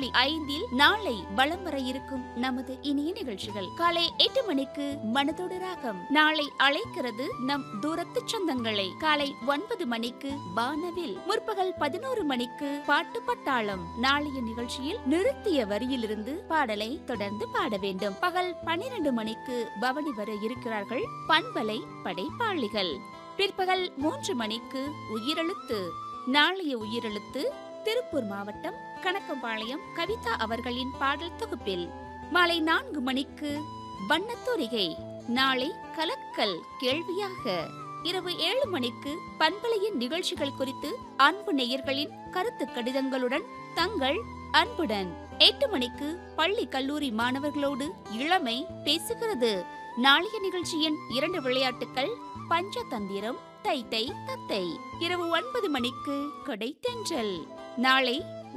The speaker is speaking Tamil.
ஐந்தில் நாளை வலம் வர இருக்கும் நமது இனிய நிகழ்ச்சிகள் காலை எட்டு மணிக்கு மனதோடு ராகம் நாளை அழைக்கிறது நம் தூரத்து சொந்தங்களை காலை ஒன்பது மணிக்கு வானவில் முற்பகல் பதினோரு மணிக்கு பாட்டு பட்டாளம் நாளைய நிகழ்ச்சியில் நிறுத்திய வரியிலிருந்து பாடலை தொடர்ந்து பாட வேண்டும் பகல் பன்னிரண்டு மணிக்கு பவனி வர இருக்கிறார்கள் பண்பலை படைப்பாளிகள் பிற்பகல் மூன்று மணிக்கு உயிரெழுத்து நாளைய உயிரெழுத்து திருப்பூர் மாவட்டம் கணக்கம்பாளையம் கவிதா அவர்களின் பாடல் தொகுப்பில் மாலை நான்கு மணிக்கு வண்ணத்தூரிகை நாளை கலக்கல் கேள்வியாக இரவு ஏழு மணிக்கு பண்பலையின் நிகழ்ச்சிகள் குறித்து அன்பு நேயர்களின் கருத்து கடிதங்களுடன் தங்கள் அன்புடன் எட்டு மணிக்கு பள்ளி கல்லூரி மாணவர்களோடு இளமை பேசுகிறது நாளைய நிகழ்ச்சியின் இரண்டு விளையாட்டுகள் பஞ்சதந்திரம் தை தை தத்தை இரவு ஒன்பது மணிக்கு கொடை தென்றல் நாளை